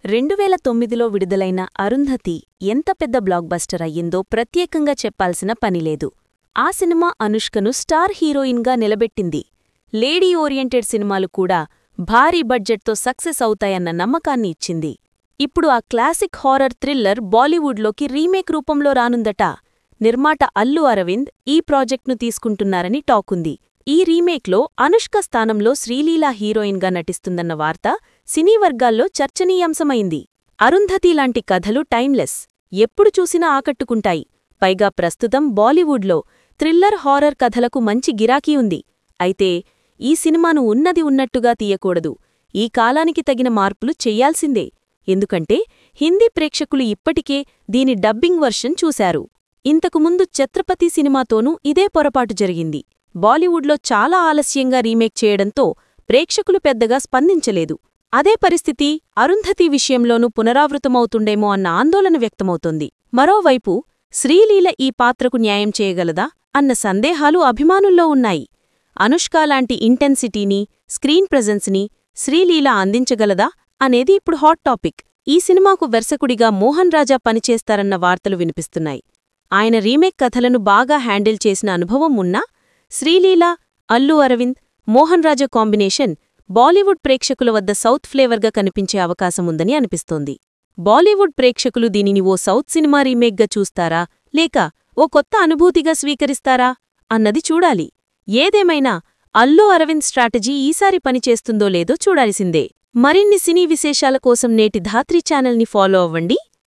రెండువేల తొమ్మిదిలో విడుదలైన అరుంధతి ఎంత పెద్ద బ్లాక్ బస్టర్ అయ్యిందో ప్రత్యేకంగా చెప్పాల్సిన పనిలేదు ఆ సినిమా అనుష్కను స్టార్ హీరోయిన్గా నిలబెట్టింది లేడీ ఓరియంటెడ్ సినిమాలు కూడా భారీ బడ్జెట్తో సక్సెస్ అవుతాయన్న నమ్మకాన్ని ఇచ్చింది ఇప్పుడు ఆ క్లాసిక్ హారర్ థ్రిల్లర్ బాలీవుడ్లోకి రీమేక్ రూపంలో రానుందట నిర్మాత అల్లు అరవింద్ ఈ ప్రాజెక్ట్ను తీసుకుంటున్నారని టాకుంది ఈ రీమేక్లో అనుష్క స్థానంలో శ్రీలీలా హీరోయిన్గా నటిస్తుందన్న వార్త సినీ వర్గాల్లో చర్చనీయాంశమైంది అరుంధతి లాంటి కథలు టైమ్లెస్ ఎప్పుడు చూసినా ఆకట్టుకుంటాయి పైగా ప్రస్తుతం బాలీవుడ్లో థ్రిల్లర్ హారర్ కథలకు మంచి గిరాకీ ఉంది అయితే ఈ సినిమాను ఉన్నది ఉన్నట్టుగా తీయకూడదు ఈ కాలానికి తగిన మార్పులు చెయ్యాల్సిందే ఎందుకంటే హిందీ ప్రేక్షకులు ఇప్పటికే దీని డబ్బింగ్ వర్షన్ చూశారు ఇంతకుముందు ఛత్రపతి సినిమాతోనూ ఇదే పొరపాటు జరిగింది బాలీవుడ్లో చాలా ఆలస్యంగా రీమేక్ చేయడంతో ప్రేక్షకులు పెద్దగా స్పందించలేదు అదే పరిస్థితి అరుంధతి విషయంలోనూ పునరావృతమవుతుండేమో అన్న ఆందోళన వ్యక్తమవుతోంది మరోవైపు శ్రీలీల ఈ పాత్రకు న్యాయం చేయగలదా అన్న సందేహాలు అభిమానుల్లో ఉన్నాయి అనుష్క లాంటి ఇంటెన్సిటీని స్క్రీన్ ప్రెజెన్స్ని శ్రీలీల అందించగలదా అనేది ఇప్పుడు హాట్ టాపిక్ ఈ సినిమాకు వెర్సకుడిగా మోహన్ రాజా పనిచేస్తారన్న వార్తలు వినిపిస్తున్నాయి ఆయన రీమేక్ కథలను బాగా హ్యాండిల్ చేసిన అనుభవం ఉన్నా శ్రీలీల అల్లు అరవింద్ మోహన్ రాజా కాంబినేషన్ బాలీవుడ్ ప్రేక్షకుల వద్ద సౌత్ ఫ్లేవర్గా కనిపించే అవకాశముందని అనిపిస్తోంది బాలీవుడ్ ప్రేక్షకులు దీనిని ఓ సౌత్ సినిమా రీమేక్గా చూస్తారా లేక ఓ కొత్త అనుభూతిగా స్వీకరిస్తారా అన్నది చూడాలి ఏదేమైనా అల్లు అరవింద్ స్ట్రాటజీ ఈసారి పనిచేస్తుందో లేదో చూడాల్సిందే మరిన్ని సినీ విశేషాల కోసం నేటి ధాత్రి ఛానల్ని ఫాలో అవ్వండి